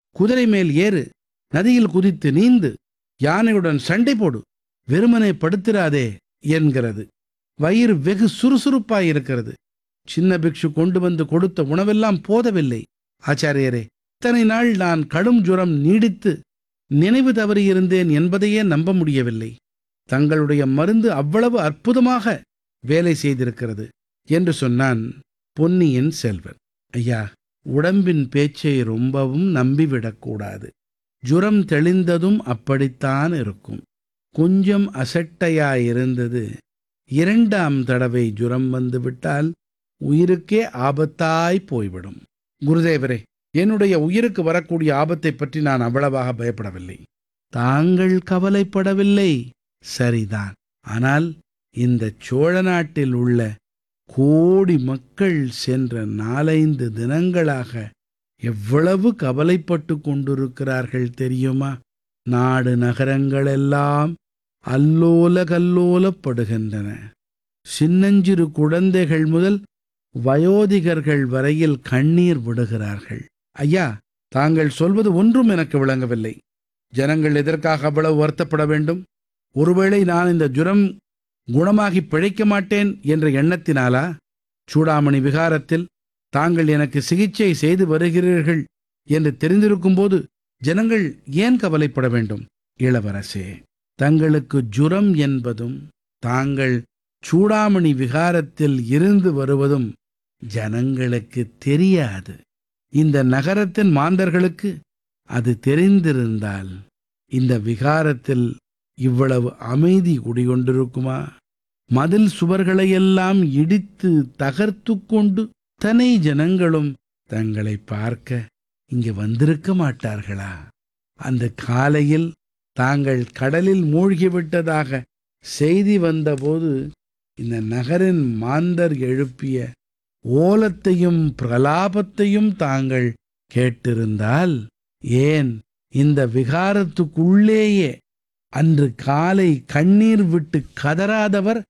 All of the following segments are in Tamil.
குதிரை மேல் ஏறு நதியில் குதித்து நீந்து யானையுடன் சண்டை போடு வெறுமனே படுத்திராதே என்கிறது வயிறு வெகு சுறுசுறுப்பாய் இருக்கிறது சின்ன பிக்ஷு கொண்டு வந்து கொடுத்த உணவெல்லாம் போதவில்லை ஆச்சாரியரே இத்தனை நாள் நான் கடும் ஜுரம் நீடித்து நினைவு தவறியிருந்தேன் என்பதையே நம்ப முடியவில்லை தங்களுடைய மருந்து அவ்வளவு அற்புதமாக வேலை செய்திருக்கிறது என்று சொன்னான் பொன்னியின் செல்வன் ஐயா உடம்பின் பேச்சை ரொம்பவும் நம்பிவிடக்கூடாது ஜுரம் தெளிந்ததும் அப்படித்தான் இருக்கும் கொஞ்சம் அசட்டையாயிருந்தது இரண்டாம் தடவை ஜுரம் வந்துவிட்டால் உயிருக்கே ஆபத்தாய் போய்விடும் குருதேவரே என்னுடைய உயிருக்கு வரக்கூடிய ஆபத்தை பற்றி நான் அவ்வளவாக பயப்படவில்லை தாங்கள் கவலைப்படவில்லை சரிதான் ஆனால் இந்த சோழ நாட்டில் உள்ள கோடி மக்கள் சென்ற நாலைந்து தினங்களாக எவ்வளவு கவலைப்பட்டு கொண்டிருக்கிறார்கள் தெரியுமா நாடு நகரங்களெல்லாம் அல்லோல கல்லோலப்படுகின்றன சின்னஞ்சிறு குழந்தைகள் முதல் வயோதிகர்கள் வரையில் கண்ணீர் விடுகிறார்கள் ஐயா தாங்கள் சொல்வது ஒன்றும் எனக்கு விளங்கவில்லை ஜனங்கள் எதற்காக அவ்வளவு வருத்தப்பட வேண்டும் ஒருவேளை நான் இந்த ஜுரம் குணமாகி பிழைக்க மாட்டேன் என்ற எண்ணத்தினாலா சூடாமணி விகாரத்தில் தாங்கள் எனக்கு சிகிச்சை செய்து வருகிறீர்கள் என்று தெரிந்திருக்கும் போது ஜனங்கள் ஏன் கவலைப்பட வேண்டும் இளவரசே தங்களுக்கு ஜுரம் என்பதும் தாங்கள் சூடாமணி விகாரத்தில் இருந்து வருவதும் ஜனங்களுக்கு தெரியாது இந்த நகரத்தின் மாந்தர்களுக்கு அது தெரிந்திருந்தால் இந்த விகாரத்தில் இவ்வளவு அமைதி குடிகொண்டிருக்குமா மதில் சுவர்களையெல்லாம் இடித்து தகர்த்து கொண்டு தனை ஜனங்களும் தங்களை பார்க்க இங்கு வந்திருக்க மாட்டார்களா அந்த காலையில் தாங்கள் கடலில் மூழ்கிவிட்டதாக செய்தி வந்தபோது இந்த நகரின் மாந்தர் எழுப்பிய ஓலத்தையும் பிரலாபத்தையும் தாங்கள் கேட்டிருந்தால் ஏன் இந்த விகாரத்துக்குள்ளேயே அன்று காலை கண்ணீர் விட்டு கதறாதவர்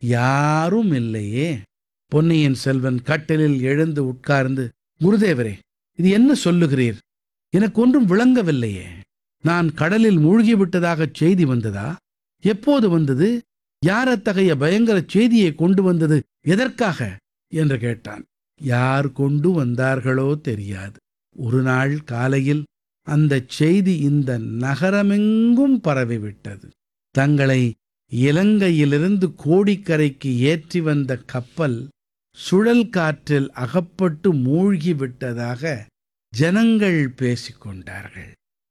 யாரும் இல்லையே பொன்னியின் செல்வன் கட்டிலில் எழுந்து உட்கார்ந்து குருதேவரே இது என்ன சொல்லுகிறீர் எனக்கு ஒன்றும் விளங்கவில்லையே நான் கடலில் மூழ்கிவிட்டதாகச் செய்தி வந்ததா எப்போது வந்தது யார் அத்தகைய பயங்கர செய்தியை கொண்டு வந்தது எதற்காக என்று கேட்டான் யார் கொண்டு வந்தார்களோ தெரியாது ஒரு நாள் காலையில் அந்த செய்தி இந்த நகரமெங்கும் பரவிவிட்டது தங்களை இலங்கையிலிருந்து கோடிக்கரைக்கு ஏற்றி வந்த கப்பல் சுழல் காற்றில் அகப்பட்டு மூழ்கி விட்டதாக ஜனங்கள் பேசிக்கொண்டார்கள்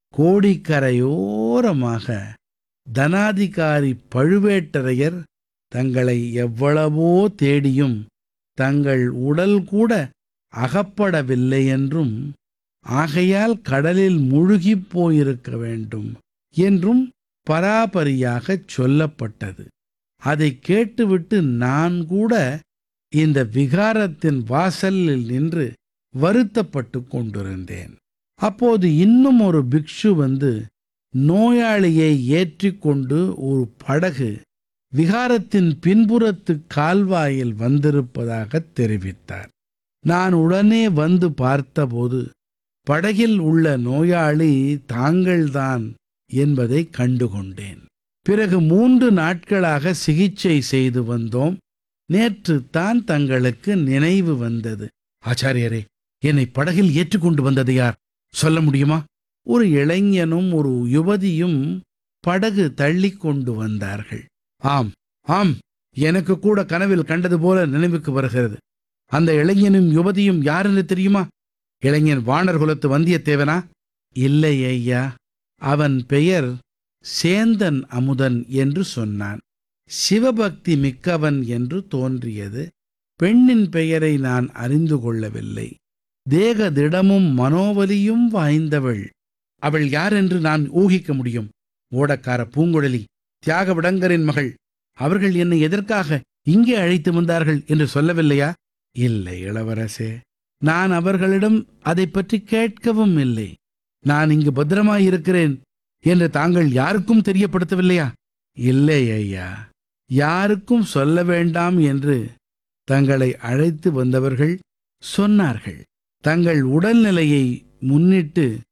கோடிக்கரையோரமாக தனாதிகாரி பழுவேட்டரையர் தங்களை எவ்வளவோ தேடியும் தங்கள் உடல் கூட அகப்படவில்லை என்றும் ஆகையால் கடலில் முழுகிப் போயிருக்க வேண்டும் என்றும் பராபரியாகச் சொல்லப்பட்டது அதை கேட்டுவிட்டு நான் கூட இந்த விகாரத்தின் வாசலில் நின்று வருத்தப்பட்டு கொண்டிருந்தேன் அப்போது இன்னும் ஒரு பிக்ஷு வந்து நோயாளியை ஏற்றிக்கொண்டு ஒரு படகு விகாரத்தின் பின்புறத்து கால்வாயில் வந்திருப்பதாக தெரிவித்தார் நான் உடனே வந்து பார்த்தபோது படகில் உள்ள நோயாளி தாங்கள்தான் என்பதை கண்டுகொண்டேன் பிறகு மூன்று நாட்களாக சிகிச்சை செய்து வந்தோம் நேற்று தான் தங்களுக்கு நினைவு வந்தது ஆச்சாரியரே என்னை படகில் ஏற்றுக்கொண்டு வந்தது யார் சொல்ல முடியுமா ஒரு இளைஞனும் ஒரு யுவதியும் படகு தள்ளி கொண்டு வந்தார்கள் ஆம் ஆம் எனக்கு கூட கனவில் கண்டது போல நினைவுக்கு வருகிறது அந்த இளைஞனும் யுவதியும் யாருன்னு தெரியுமா இளைஞன் வானர் குலத்து வந்தியத்தேவனா இல்லை ஐயா அவன் பெயர் சேந்தன் அமுதன் என்று சொன்னான் சிவபக்தி மிக்கவன் என்று தோன்றியது பெண்ணின் பெயரை நான் அறிந்து கொள்ளவில்லை தேக திடமும் மனோவலியும் வாய்ந்தவள் அவள் யார் என்று நான் ஊகிக்க முடியும் ஓடக்கார பூங்குழலி தியாகவிடங்கரின் மகள் அவர்கள் என்னை எதற்காக இங்கே அழைத்து வந்தார்கள் என்று சொல்லவில்லையா இல்லை இளவரசே நான் அவர்களிடம் அதை பற்றி கேட்கவும் இல்லை நான் இங்கு பத்திரமாயிருக்கிறேன் என்று தாங்கள் யாருக்கும் தெரியப்படுத்தவில்லையா இல்லை ஐயா யாருக்கும் சொல்ல வேண்டாம் என்று தங்களை அழைத்து வந்தவர்கள் சொன்னார்கள் தங்கள் உடல்நிலையை முன்னிட்டு